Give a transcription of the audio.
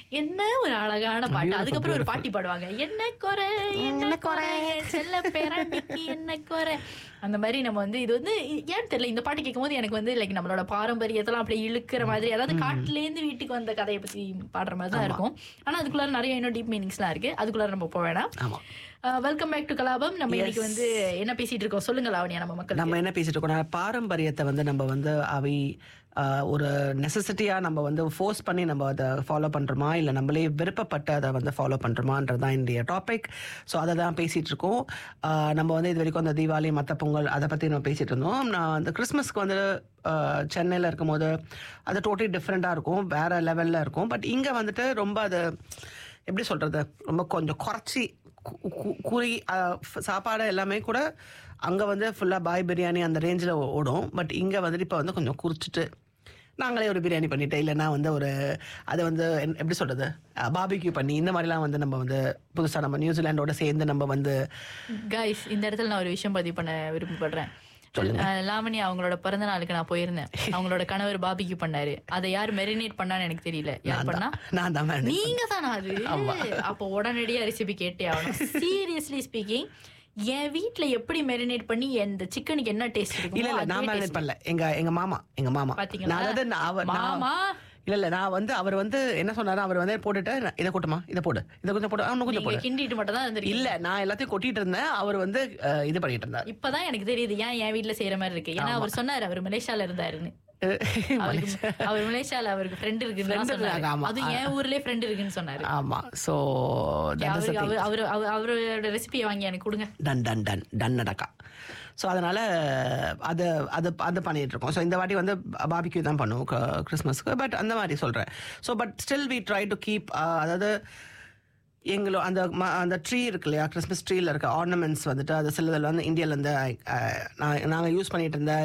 என்ன ஒரு அழகான பாட்டு அதுக்கப்புறம் ஒரு பாட்டி பாடுவாங்க என்ன குறை என்ன குறை செல்ல பேராண்டிக்கு என்ன குறை அந்த மாதிரி நம்ம வந்து இது வந்து ஏன் தெரியல இந்த பாட்டு கேட்கும்போது எனக்கு வந்து லைக் நம்மளோட பாரம்பரியத்தெல்லாம் அப்படியே இழுக்கிற மாதிரி அதாவது காட்டுல இருந்து வீட்டுக்கு வந்த கதையை பத்தி பாடுற மாதிரி தான் இருக்கும் ஆனா அதுக்குள்ளார நிறைய இன்னும் டீப் மீனிங்ஸ்லாம் இருக்கு அதுக்குள்ளார நம்ம போக வேணாம் ஆமா வெல்கம் பேக் டு கலாபம் நம்ம இன்னைக்கு வந்து என்ன பேசிட்டு இருக்கோம் சொல்லுங்க லாவணியா நம்ம மக்கள் நம்ம என்ன பேசிட்டு இருக்கோம் பாரம்பரியத்தை வந்து நம்ம வந்து அவை ஆஹ், ஒரு நெசசிட்டியா நம்ம வந்து ஃபோர்ஸ் பண்ணி நம்ம அதை ஃபாலோ பண்றோமா இல்லை நம்மளே விருப்பப்பட்டு அதை வந்து ஃபாலோ பண்றோமான்றது தான் இன்றைய டாபிக் ஸோ அதை தான் பேசிட்டு இருக்கோம் ஆஹ், நம்ம வந்து இது வரைக்கும் அந்த தீபாவளி மற்ற பொங்கல் அதை பத்தி நம்ம பேசிட்டு இருந்தோம் நான் அந்த கிறிஸ்மஸ்க்கு வந்து ஆஹ், சென்னையில இருக்கும்போது அது டோட்டலி டிஃப்ரெண்டா இருக்கும் வேற லெவல்ல இருக்கும் பட் இங்க வந்துட்டு ரொம்ப அது எப்படி சொல்றது ரொம்ப கொஞ்சம் குறைச்சி கு- கு- குறி அஹ், ஃப- சாப்பாடு எல்லாமே கூட அங்கே வந்து ஃபுல்லாக பாய் பிரியாணி அந்த ரேஞ்சில் ஓடும் பட் இங்கே வந்துட்டு இப்போ வந்து கொஞ்சம் குறிச்சிட்டு நாங்களே ஒரு பிரியாணி பண்ணிட்டு இல்லைன்னா வந்து ஒரு அதை வந்து என்ன- எப்படி சொல்றது பாபிக்யூ பண்ணி இந்த மாதிரிலாம் வந்து நம்ம வந்து புதுசாக நம்ம நியூசிலாண்டோட சேர்ந்து நம்ம வந்து கைஸ் இந்த இடத்துல நான் ஒரு விஷயம் பதிவு பண்ண விருப்பப்படுறேன் அஹ் லாவணி அவங்களோட பிறந்த நாளுக்கு நான் போயிருந்தேன் அவங்களோட கணவர் பாபிக்கு பண்ணாரு அதை யார் மெரினேட் பண்ணான்னு எனக்கு தெரியல யார் பண்ணா நான் தான் man. நீங்க தானா அது அப்போ உடனடியா ரெசிபி கேட்டே ஆகணும் சீரியஸ்லி ஸ்பீக்கிங் என் வீட்ல எப்படி மெரினேட் பண்ணி இந்த சிக்கனுக்கு என்ன டேஸ்ட் இல்ல இல்ல நான் இருக்கும் மேனேஜ் பண்ணல எங்க எங்க மாமா எங்க மாமா பாத்தீங்களா? நான் அதாவது நான் அவர் நான் மாமா? இல்ல இல்ல நான் வந்து அவர் வந்து என்ன சொன்னாரு அவர் வந்து போட்டுட்டு நான் இதை கொட்டுமா இதை போடு இதை கொஞ்சம் போடு ஆ, இன்னும் கொஞ்சம் நீங்க போடு கிண்டிட்டு மட்டும் தான் இருந்திருக்கீங்க இல்ல நான் எல்லாத்தையும் கொட்டிட்டு இருந்தேன் அவர் வந்து அஹ், இது பண்ணிட்டு இருந்தார் இப்பதான் எனக்கு தெரியுது ஏன் என் வீட்ல செய்யற மாதிரி இருக்கு ஏன்னா அவர் சொன்னாரு அவர் மலேசியால இருந்தாருன்னு அவருக்கு அவர் மலேசியால அவருக்கு ஃப்ரெண்ட் இருக்குன்னு Friend சொன்னாரு இருக்காங்க, ஆமா. அது என் ஊர்லயே ஃப்ரெண்ட் இருக்குன்னு சொன்னாரு ஆமா சோ அவருக்கு அவர் அவர் அவர்- அவரோட ரெசிபியை வாங்கி எனக்கு கொடுங்க டன் டன் டன் டன் நடக்கா ஸோ அதனால அது அது அது பண்ணிட்டு இருக்கோம் ஸோ இந்த வாட்டி வந்து பாபிக்யூ தான் பண்ணுவோம் க- கிறிஸ்மஸ்க்கு பட் அந்த மாதிரி சொல்றேன் so but still we try to keep அதாவது எங்களோ அந்த ம- அந்த ட்ரீ இருக்கு இல்லையா கிறிஸ்மஸ் ட்ரீல இருக்க ஆர்னமெண்ட்ஸ் வந்துட்டு அது சிலதில் வந்து இந்தியாவிலேருந்து நாங்கள் யூஸ் பண்ணிட்டு இருந்த